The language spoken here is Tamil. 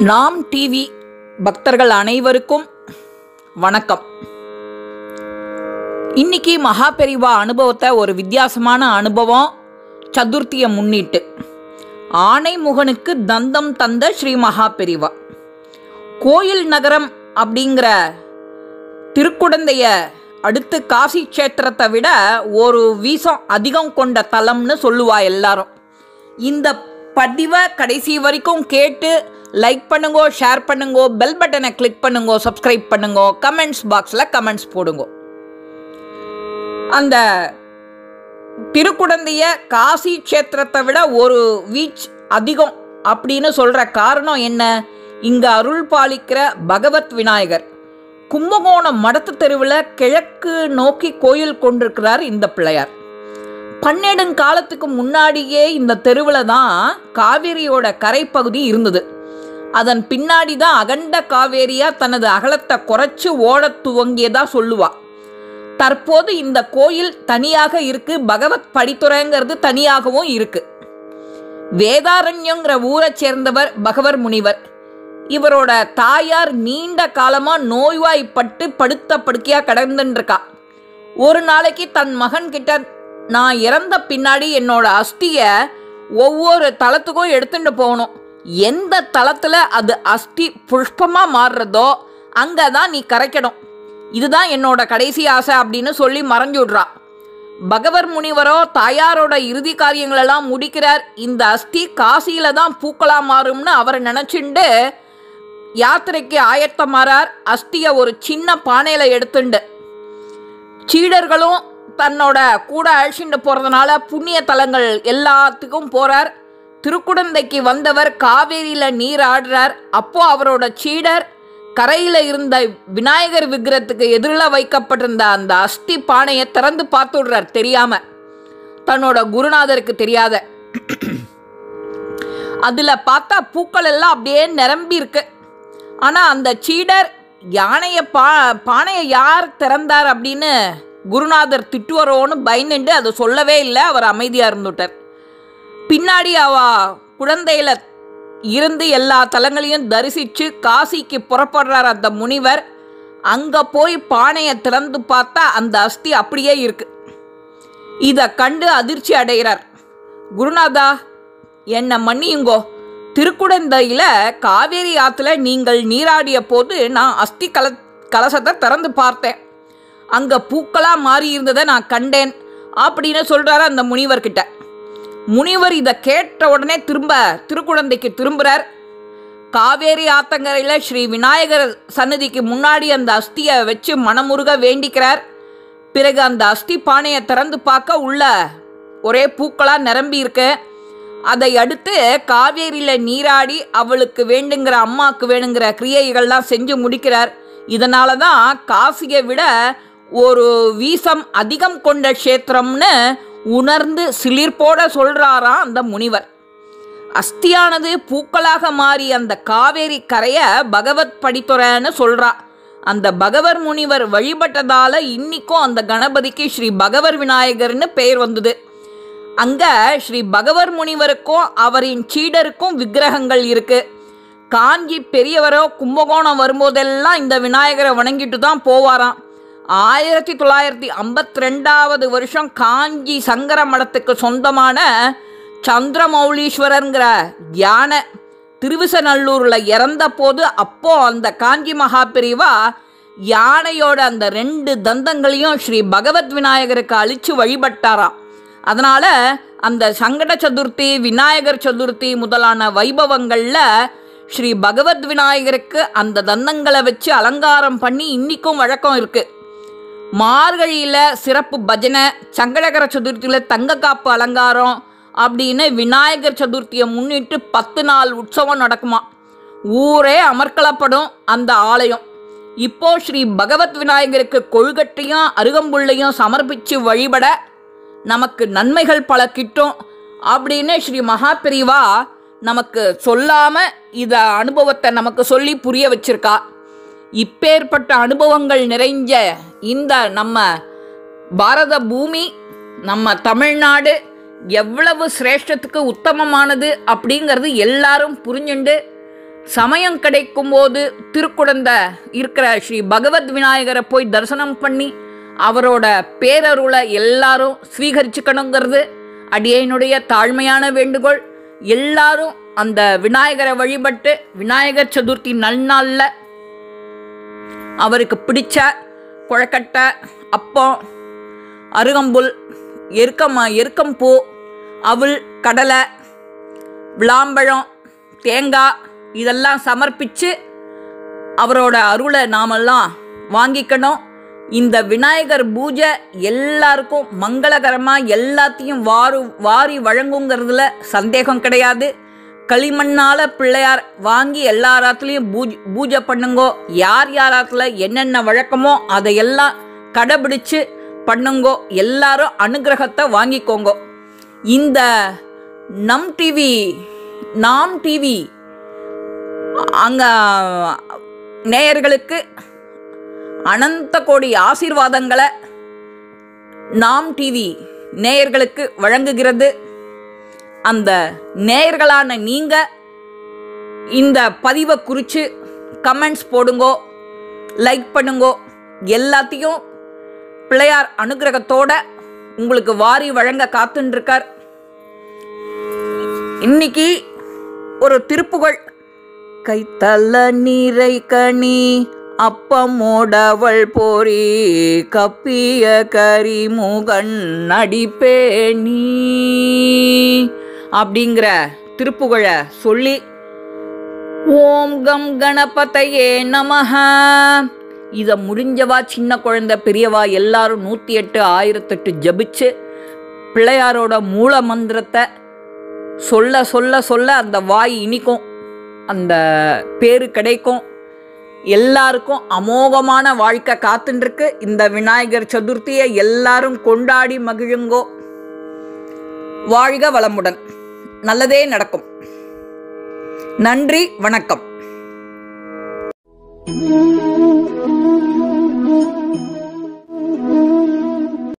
நாம் டிவி பக்தர்கள் அனைவருக்கும் வணக்கம் இன்னைக்கு மகாபெரிவா அனுபவத்தை ஒரு வித்தியாசமான அனுபவம் சதுர்த்தியை முன்னிட்டு ஆனைமுகனுக்கு தந்தம் தந்த ஸ்ரீ மகாபெரிவா கோயில் நகரம் அப்படிங்கிற திருக்குடந்தைய அடுத்து காசி க்ஷேத்திரத்தை விட ஒரு வீசம் அதிகம் கொண்ட தலம்னு சொல்லுவா எல்லாரும் இந்த பதிவை கடைசி வரைக்கும் கேட்டு லைக் பண்ணுங்கோ ஷேர் பண்ணுங்கோ பெல் பட்டனை கிளிக் பண்ணுங்கோ சப்ஸ்கிரைப் பண்ணுங்கோ கமெண்ட்ஸ் பாக்ஸில் கமெண்ட்ஸ் போடுங்கோ அந்த திருக்குடந்தைய காசி க்ஷேத்திரத்தை விட ஒரு வீச் அதிகம் அப்படின்னு சொல்கிற காரணம் என்ன இங்கே அருள் பாலிக்கிற பகவத் விநாயகர் கும்பகோணம் மடத்து தெருவில் கிழக்கு நோக்கி கோயில் கொண்டிருக்கிறார் இந்த பிள்ளையார் பன்னெடுங்காலத்துக்கு முன்னாடியே இந்த தெருவில் தான் காவேரியோட கரைப்பகுதி இருந்தது அதன் பின்னாடி தான் அகண்ட காவேரியா தனது அகலத்தை குறைச்சு ஓடத் துவங்கியதா சொல்லுவா தற்போது இந்த கோயில் தனியாக இருக்கு பகவத் படித்துறைங்கிறது தனியாகவும் இருக்கு வேதாரண்யங்கிற ஊரை சேர்ந்தவர் பகவர் முனிவர் இவரோட தாயார் நீண்ட காலமா நோய்வாய்ப்பட்டு படுத்த படுக்கையா கிடந்துட்டு இருக்கா ஒரு நாளைக்கு தன் மகன் கிட்ட நான் இறந்த பின்னாடி என்னோட அஸ்திய ஒவ்வொரு தளத்துக்கும் எடுத்துட்டு போகணும் எந்த தளத்துல அது அஸ்தி புஷ்பமா மாறுறதோ அங்கே தான் நீ கரைக்கணும் இதுதான் என்னோட கடைசி ஆசை அப்படின்னு சொல்லி மறைஞ்சு விடுறா பகவர் முனிவரோ தாயாரோட இறுதி காரியங்களெல்லாம் முடிக்கிறார் இந்த அஸ்தி காசியில தான் பூக்களா மாறும்னு அவர் நினைச்சுண்டு யாத்திரைக்கு ஆயத்தமாறார் அஸ்தியை ஒரு சின்ன பானையில எடுத்துண்டு சீடர்களும் தன்னோட கூட அழிச்சுட்டு போகிறதுனால புண்ணிய தலங்கள் எல்லாத்துக்கும் போகிறார் திருக்குடந்தைக்கு வந்தவர் காவேரியில் நீர் ஆடுறார் அப்போ அவரோட சீடர் கரையில் இருந்த விநாயகர் விக்கிரத்துக்கு எதிரில் வைக்கப்பட்டிருந்த அந்த அஸ்தி பானையை திறந்து பார்த்து விடுறார் தெரியாம தன்னோட குருநாதருக்கு தெரியாத அதில் பார்த்தா பூக்கள் எல்லாம் அப்படியே நிரம்பி இருக்கு ஆனால் அந்த சீடர் யானையை பா பானையை யார் திறந்தார் அப்படின்னு குருநாதர் திட்டுவரோன்னு பயந்துண்டு அதை சொல்லவே இல்லை அவர் அமைதியாக இருந்துட்டார் பின்னாடி அவ குழந்தையில இருந்து எல்லா தலங்களையும் தரிசித்து காசிக்கு புறப்படுறார் அந்த முனிவர் அங்கே போய் பானையை திறந்து பார்த்தா அந்த அஸ்தி அப்படியே இருக்கு இதை கண்டு அதிர்ச்சி அடைகிறார் குருநாதா என்னை மன்னியுங்கோ திருக்குடந்தையில் காவேரி ஆற்றுல நீங்கள் நீராடிய போது நான் அஸ்தி கல கலசத்தை திறந்து பார்த்தேன் அங்கே பூக்களாக மாறி இருந்ததை நான் கண்டேன் அப்படின்னு சொல்கிறாரு அந்த முனிவர்கிட்ட முனிவர் இதை கேட்ட உடனே திரும்ப திருக்குழந்தைக்கு திரும்புகிறார் காவேரி ஆத்தங்கரையில் ஸ்ரீ விநாயகர் சன்னதிக்கு முன்னாடி அந்த அஸ்தியை வச்சு மனமுருக வேண்டிக்கிறார் பிறகு அந்த அஸ்தி பானையை திறந்து பார்க்க உள்ள ஒரே பூக்களாக நிரம்பி இருக்கு அதை அடுத்து காவேரியில் நீராடி அவளுக்கு வேண்டுங்கிற அம்மாவுக்கு வேணுங்கிற கிரியைகள்லாம் செஞ்சு முடிக்கிறார் இதனால தான் காசியை விட ஒரு வீசம் அதிகம் கொண்ட க்ஷேத்திரம்னு உணர்ந்து சிலிர்ப்போட சொல்றாராம் அந்த முனிவர் அஸ்தியானது பூக்களாக மாறி அந்த காவேரி கரையை பகவத் படித்துறைன்னு சொல்றா அந்த பகவர் முனிவர் வழிபட்டதால இன்னிக்கும் அந்த கணபதிக்கு ஸ்ரீ பகவர் விநாயகர்னு பெயர் வந்தது அங்க ஸ்ரீ பகவர் முனிவருக்கும் அவரின் சீடருக்கும் விக்கிரகங்கள் இருக்கு காஞ்சி பெரியவரோ கும்பகோணம் வரும்போதெல்லாம் இந்த விநாயகரை வணங்கிட்டு தான் போவாராம் ஆயிரத்தி தொள்ளாயிரத்தி ஐம்பத்தி ரெண்டாவது வருஷம் காஞ்சி சங்கர மடத்துக்கு சொந்தமான சந்திரமௌலீஸ்வரருங்கிற யானை திருவிசநல்லூரில் இறந்த போது அப்போ அந்த காஞ்சி மகாபிரிவா யானையோட அந்த ரெண்டு தந்தங்களையும் ஸ்ரீ பகவத் விநாயகருக்கு அழிச்சு வழிபட்டாராம் அதனால் அந்த சங்கட சதுர்த்தி விநாயகர் சதுர்த்தி முதலான வைபவங்களில் ஸ்ரீ பகவத் விநாயகருக்கு அந்த தந்தங்களை வச்சு அலங்காரம் பண்ணி இன்னிக்கும் வழக்கம் இருக்குது மார்கழியில் சிறப்பு பஜனை சங்கடகர சதுர்த்தியில் தங்கக்காப்பு அலங்காரம் அப்படின்னு விநாயகர் சதுர்த்தியை முன்னிட்டு பத்து நாள் உற்சவம் நடக்குமா ஊரே அமர்க்கலப்படும் அந்த ஆலயம் இப்போ ஸ்ரீ பகவத் விநாயகருக்கு கொழுகட்டையும் அருகம்புள்ளையும் சமர்ப்பித்து வழிபட நமக்கு நன்மைகள் பல கிட்டும் அப்படின்னு ஸ்ரீ மகாபிரிவா நமக்கு சொல்லாமல் இத அனுபவத்தை நமக்கு சொல்லி புரிய வச்சிருக்கா இப்பேற்பட்ட அனுபவங்கள் நிறைஞ்ச இந்த நம்ம பாரத பூமி நம்ம தமிழ்நாடு எவ்வளவு சிரேஷ்டத்துக்கு உத்தமமானது அப்படிங்கிறது எல்லாரும் புரிஞ்சுண்டு சமயம் கிடைக்கும் போது திருக்குழந்த இருக்கிற ஸ்ரீ பகவத் விநாயகரை போய் தரிசனம் பண்ணி அவரோட பேரருளை எல்லாரும் ஸ்வீகரிச்சுக்கணுங்கிறது அடியனுடைய தாழ்மையான வேண்டுகோள் எல்லாரும் அந்த விநாயகரை வழிபட்டு விநாயகர் சதுர்த்தி நல்நாளில் அவருக்கு பிடிச்ச குழக்கட்டை அப்பம் அருகம்புல் எருக்கம் எருக்கம்பூ அவுள் கடலை விளாம்பழம் தேங்காய் இதெல்லாம் சமர்ப்பித்து அவரோட அருளை நாமெல்லாம் வாங்கிக்கணும் இந்த விநாயகர் பூஜை எல்லாருக்கும் மங்களகரமாக எல்லாத்தையும் வாரு வாரி வழங்குங்கிறதுல சந்தேகம் கிடையாது களிமண்ணால் பிள்ளையார் வாங்கி எல்லாராத்துலேயும் பூஜ் பூஜை பண்ணுங்கோ யார் யாராத்துல என்னென்ன வழக்கமோ அதையெல்லாம் கடைபிடிச்சு பண்ணுங்கோ எல்லாரும் அனுகிரகத்தை வாங்கிக்கோங்க இந்த நம் டிவி நாம் டிவி அங்கே நேயர்களுக்கு அனந்த கோடி ஆசீர்வாதங்களை நாம் டிவி நேயர்களுக்கு வழங்குகிறது அந்த நேயர்களான நீங்கள் இந்த பதிவை குறித்து கமெண்ட்ஸ் போடுங்கோ லைக் பண்ணுங்கோ எல்லாத்தையும் பிள்ளையார் அனுகிரகத்தோட உங்களுக்கு வாரி வழங்க காத்துன்னு இருக்கார் இன்னைக்கு ஒரு திருப்புகழ் கைத்தல நீரை கனி அப்பமோடவள் போரி கப்பிய கரிமுகன் நடிப்பேணி அப்படிங்கிற திருப்புகழை சொல்லி ஓம் கம் கணபதையே நமஹ இதை முடிஞ்சவா சின்ன குழந்தை பெரியவா எல்லாரும் நூற்றி எட்டு ஆயிரத்தெட்டு ஜபிச்சு பிள்ளையாரோட மூல மந்திரத்தை சொல்ல சொல்ல சொல்ல அந்த வாய் இனிக்கும் அந்த பேரு கிடைக்கும் எல்லாருக்கும் அமோகமான வாழ்க்கை காத்துருக்கு இந்த விநாயகர் சதுர்த்தியை எல்லாரும் கொண்டாடி மகிழுங்கோ வாழ்க வளமுடன் நல்லதே நடக்கும் நன்றி வணக்கம்